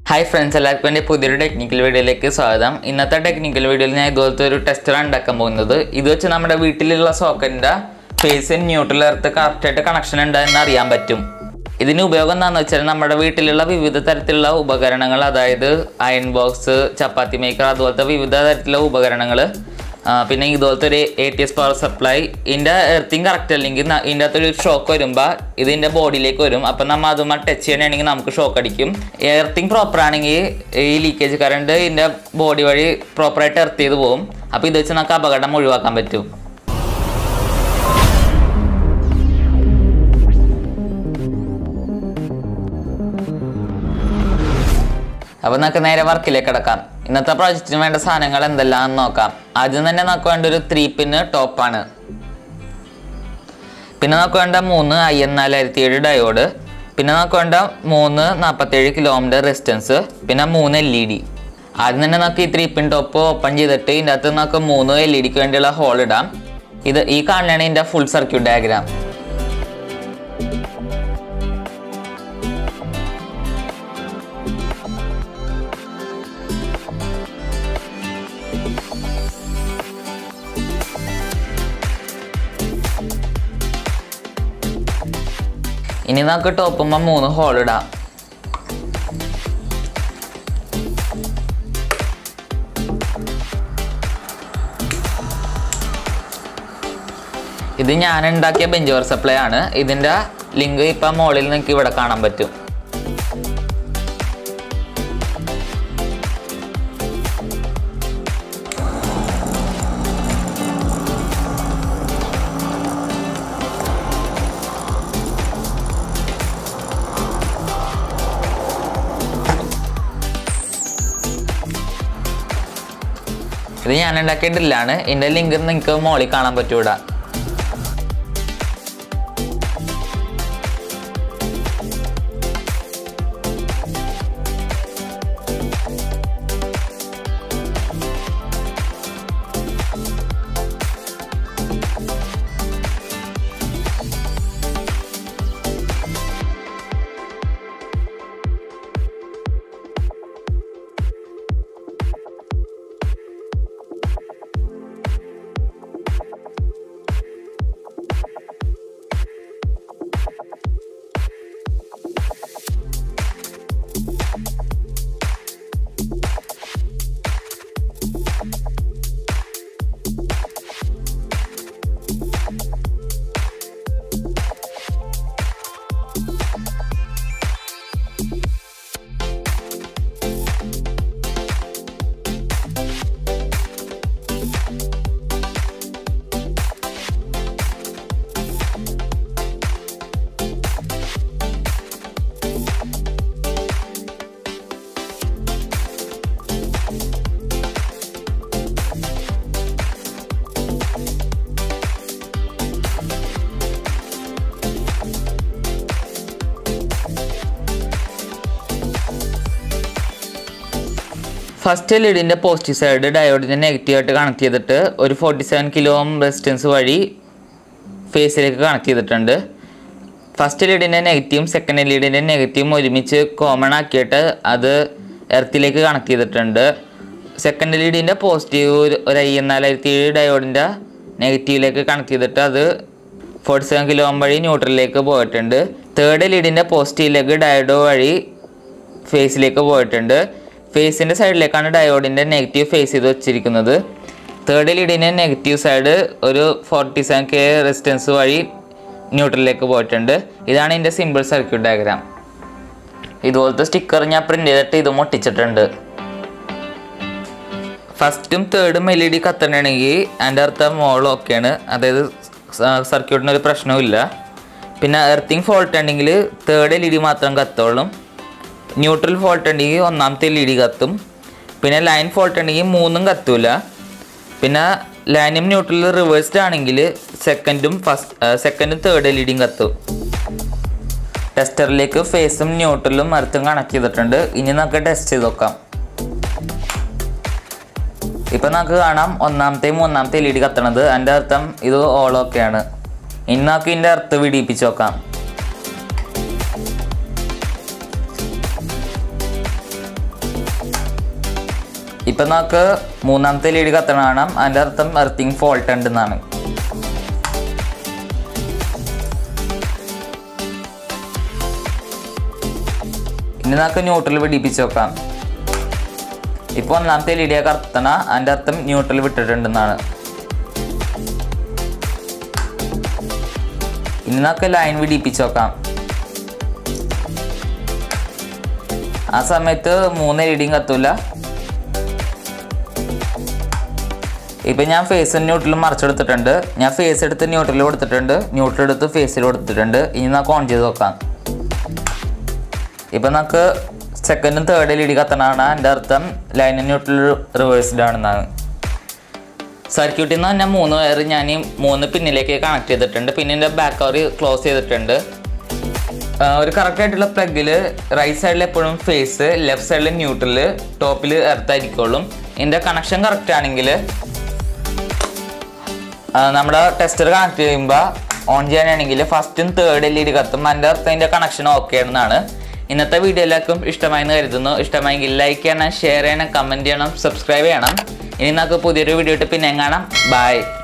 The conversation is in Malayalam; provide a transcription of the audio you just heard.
ഹായ് ഫ്രണ്ട്സ് എല്ലാവർക്കും എൻ്റെ പുതിയൊരു ടെക്നിക്കൽ വീഡിയോയിലേക്ക് സ്വാഗതം ഇന്നത്തെ ടെക്നിക്കൽ വീഡിയോയിൽ ഞാൻ ഇതുപോലത്തെ ഒരു ടെസ്റ്ററാണ് ഉണ്ടാക്കാൻ പോകുന്നത് ഇത് വെച്ച് നമ്മുടെ വീട്ടിലുള്ള സോക്കറ്റിൻ്റെ ഫേസ് ന്യൂട്രൽ എർത്ത് കറക്റ്റായിട്ട് കണക്ഷൻ ഉണ്ടെന്ന് അറിയാൻ പറ്റും ഇതിന് ഉപയോഗം എന്താണെന്ന് വെച്ചാൽ നമ്മുടെ വീട്ടിലുള്ള വിവിധ തരത്തിലുള്ള ഉപകരണങ്ങൾ അതായത് അയൺ ബോക്സ് ചപ്പാത്തി മേക്കർ അതുപോലത്തെ വിവിധ തരത്തിലുള്ള ഉപകരണങ്ങൾ പിന്നെ ഇതുപോലത്തെ ഒരു A T S power supply ഇതിൻ്റെ എർത്തിങ് കറക്റ്റ് അല്ലെങ്കിൽ ന- ഇതിൻ്റെ അകത്തൊരു ഷോക്ക് വരുമ്പോൾ ഇതിൻ്റെ ബോഡിയിലേക്ക് വരും അപ്പം നമ്മൾ അതുമായി ടച്ച് ചെയ്യണമെങ്കിൽ നമുക്ക് ഷോക്ക് അടിക്കും എർത്തിങ് പ്രോപ്പർ ആണെങ്കിൽ ഈ ലീക്കേജ് കറണ്ട് ഇതിൻ്റെ ബോഡി വഴി പ്രോപ്പറായിട്ട് എർത്ത് ചെയ്ത് പോകും അപ്പോൾ ഇത് വെച്ച് നമുക്ക് അപകടം ഒഴിവാക്കാൻ പറ്റും അപ്പോൾ നമുക്ക് നേരെ വർക്കിലേക്ക് കിടക്കാം ഇന്നത്തെ പ്രോജക്റ്റിന് വേണ്ട സാധനങ്ങൾ എന്തെല്ലാം നോക്കാം ആദ്യം തന്നെ നമുക്ക് വേണ്ട ഒരു ത്രീ പിന്ന് ടോപ്പാണ് പിന്നെ നമുക്ക് വേണ്ട മൂന്ന് ഐ എൻ നാലായിരത്തി ഏഴ് ഡയോഡ് പിന്നെ നമുക്ക് വേണ്ട മൂന്ന് നാൽപ്പത്തേഴ് കിലോമീറ്റർ റെസിസ്റ്റൻസ് പിന്നെ മൂന്ന് എൽ ഇ ഡി ആദ്യം തന്നെ നമുക്ക് ഈ ത്രീ പിൻ ടോപ്പ് ഓപ്പൺ ചെയ്തിട്ട് ഇതിൻ്റെ അകത്ത് നമുക്ക് മൂന്ന് എൽ ഇ ഡിക്ക് വേണ്ടിയുള്ള ഹോൾ ഇടാം ഇത് ഈ കാണുന്നതാണ് ഇതിൻ്റെ ഫുൾ സർക്യൂട്ട് ഡയഗ്രാം ഇനി നമുക്ക് ടോപ്പുമ്പോൾ മൂന്ന് ഹോൾ ഇടാം ഇത് ഞാൻ ഉണ്ടാക്കിയ ബെഞ്ച് പവർ സപ്ലൈ ആണ് ഇതിൻ്റെ ലിങ്ക് ഇപ്പം മുകളിൽ നിങ്ങൾക്ക് ഇവിടെ കാണാൻ പറ്റും ഇത് ഞാൻ ഉണ്ടാക്കിയ ഡ്രില്ലാണ് ഇതിൻ്റെ ലിങ്ക് നിങ്ങൾക്ക് മുകളിൽ കാണാൻ പറ്റൂടാ ഫസ്റ്റ് ലിഡിൻ്റെ പോസിറ്റീവ് സൈഡ് ഡയോഡിൻ്റെ നെഗറ്റീവ് ആയിട്ട് കണക്ട് ചെയ്തിട്ട് ഒരു forty seven kilo ohm resistance വഴി ഫേസിലേക്ക് കണക്ട് ചെയ്തിട്ടുണ്ട് ഫസ്റ്റ് ലീഡിൻ്റെ നെഗറ്റീവും സെക്കൻഡ് ലീഡിൻ്റെ നെഗറ്റീവും ഒരുമിച്ച് കോമൺ ആക്കിയിട്ട് അത് എർത്തിലേക്ക് കണക്ട് ചെയ്തിട്ടുണ്ട് സെക്കൻഡ് ലീഡിൻ്റെ പോസിറ്റീവ് ഒരു ഒരു ഐ എൻ നാലായിരത്തി ഏഴ് ഡയോഡിൻ്റെ നെഗറ്റീവിലേക്ക് കണക്ട് ചെയ്തിട്ട് അത് ഫോർട്ടി സെവൻ കിലോ ഓം വഴി ന്യൂട്രലിലേക്ക് പോയിട്ടുണ്ട് തേർഡ് ലീഡിൻ്റെ പോസിറ്റീവിലേക്ക് ഡയോഡ് വഴി ഫേസിലേക്ക് പോയിട്ടുണ്ട് ഫേസിൻ്റെ സൈഡിലേക്കാണ് ഡയോഡിൻ്റെ നെഗറ്റീവ് ഫേസ് ചെയ്ത് വെച്ചിരിക്കുന്നത് തേർഡ് ലീഡിൻ്റെ നെഗറ്റീവ് സൈഡ് ഒരു ഫോർട്ടി സെവൻ കെ റെസിസ്റ്റൻസ് വഴി ന്യൂട്രലിലേക്ക് പോയിട്ടുണ്ട് ഇതാണ് ഇതിൻ്റെ സിമ്പിൾ സർക്യൂട്ട് ഡയഗ്രാം ഇതുപോലത്തെ സ്റ്റിക്കർ ഞാൻ പ്രിൻ്റ് ചെയ്തിട്ട് ഇത് ഒട്ടിച്ചിട്ടുണ്ട് ഫസ്റ്റും തേർഡും എൽ ഇ ഡി കത്തണമെങ്കിൽ അതിൻ്റെ അർത്ഥം മോൾ ഓക്കെയാണ് അതായത് സർക്യൂട്ടിന് ഒരു പ്രശ്നവുമില്ല പിന്നെ എർത്തിങ് ഫോൾട്ട് ഉണ്ടെങ്കിൽ തേർഡ് എൽ ഇ ഡി മാത്രം കത്തോളും ന്യൂട്രൽ ഫോൾട്ട് ഉണ്ടെങ്കിൽ ഒന്നാമത്തെ എൽ ഇ ഡി കത്തും പിന്നെ ലൈൻ ഫോൾട്ട് ഉണ്ടെങ്കിൽ മൂന്നും കത്തൂല പിന്നെ ലൈനും ന്യൂട്രൽ റിവേഴ്സ്ഡ് ആണെങ്കിൽ സെക്കൻഡും ഫസ്റ്റ് സെക്കൻഡും തേർഡ് എൽ ഇ ഡിയും കത്തും ടെസ്റ്ററിലേക്ക് ഫേസും ന്യൂട്രലും എർത്തും കണക്ട് ചെയ്തിട്ടുണ്ട് ഇനി നമുക്ക് ടെസ്റ്റ് ചെയ്ത് നോക്കാം ഇപ്പൊ നമുക്ക് കാണാം ഒന്നാമത്തെയും മൂന്നാമത്തെ എൽ ഇ ഡി കത്തണത് അതിന്റെ അർത്ഥം ഇത് ഓൾ ഓക്കെയാണ് ഇനി നമുക്ക് ഇതിന്റെ അർത്ഥം വിടിയിപ്പിച്ച് നോക്കാം ഇപ്പം നമുക്ക് മൂന്നാമത്തെ ലീഡ് കത്തണ കാണാം അതിൻ്റെ അർത്ഥം എർത്തിങ് ഫോൾട്ട് ഉണ്ടെന്നാണ് ഇനി നമുക്ക് ന്യൂട്രൽ പിടിപ്പിച്ച് നോക്കാം ഇപ്പോൾ ഒന്നാമത്തെ ലീഡിയ കത്തണ അതിൻ്റെ അർത്ഥം ന്യൂട്രൽ വിട്ടിട്ടുണ്ടെന്നാണ് ഇനി നമുക്ക് ലൈൻ പിടിപ്പിച്ച് നോക്കാം ആ സമയത്ത് മൂന്ന് ലീഡിങ് കത്തൂല ഇപ്പം ഞാൻ ഫേസ് ന്യൂട്രൽ മറിച്ചെടുത്തിട്ടുണ്ട് ഞാൻ ഫേസ് എടുത്ത് ന്യൂട്രൽ കൊടുത്തിട്ടുണ്ട് ന്യൂട്രൽ എടുത്ത് ഫേസിൽ കൊടുത്തിട്ടുണ്ട് ഇനി നമുക്ക് ഓൺ ചെയ്ത് നോക്കാം ഇപ്പം നമുക്ക് സെക്കൻഡും തേർഡ് ലീഡ് കത്തണതാണ് എൻ്റെ അർത്ഥം ലൈൻ ന്യൂട്രൽ റിവേഴ്സ്ഡ് ആണെന്നാണ് സർക്യൂട്ടിൽ നിന്ന് തന്നെ മൂന്ന് വയർ ഞാൻ ഈ മൂന്ന് പിന്നിലേക്ക് കണക്ട് ചെയ്തിട്ടുണ്ട് പിന്നിൻ്റെ ബാക്ക് കവർ ക്ലോസ് ചെയ്തിട്ടുണ്ട് ആ, ഒരു കറക്റ്റ് ആയിട്ടുള്ള പ്ലഗിൽ റൈറ്റ് സൈഡിൽ എപ്പോഴും ഫേസ് ലെഫ്റ്റ് സൈഡിൽ ന്യൂട്രൽ ടോപ്പിൽ എർത്തായിരിക്കുള്ളൂ ഇതിൻ്റെ കണക്ഷൻ കറക്റ്റ് ആണെങ്കിൽ നമ്മുടെ ടെസ്റ്റർ കണക്ട് ചെയ്യുമ്പോൾ ഓൺ ചെയ്യാനാണെങ്കിൽ ഫസ്റ്റും തേർഡ് എൽ ഇ ഡി കത്തും അതിൻ്റെ അർത്ഥം അതിൻ്റെ കണക്ഷൻ ഓക്കെ ആണെന്നാണ് ഇന്നത്തെ വീഡിയോ എല്ലാവർക്കും ഇഷ്ടമായെന്ന് കരുതുന്നു ഇഷ്ടമായെങ്കിൽ ലൈക്ക് ചെയ്യണം ഷെയർ ചെയ്യണം കമൻറ്റ് ചെയ്യണം സബ്സ്ക്രൈബ് ചെയ്യണം ഇനി നമുക്ക് പുതിയൊരു വീഡിയോ ഇട്ട് പിന്നെ കാണാം ബൈ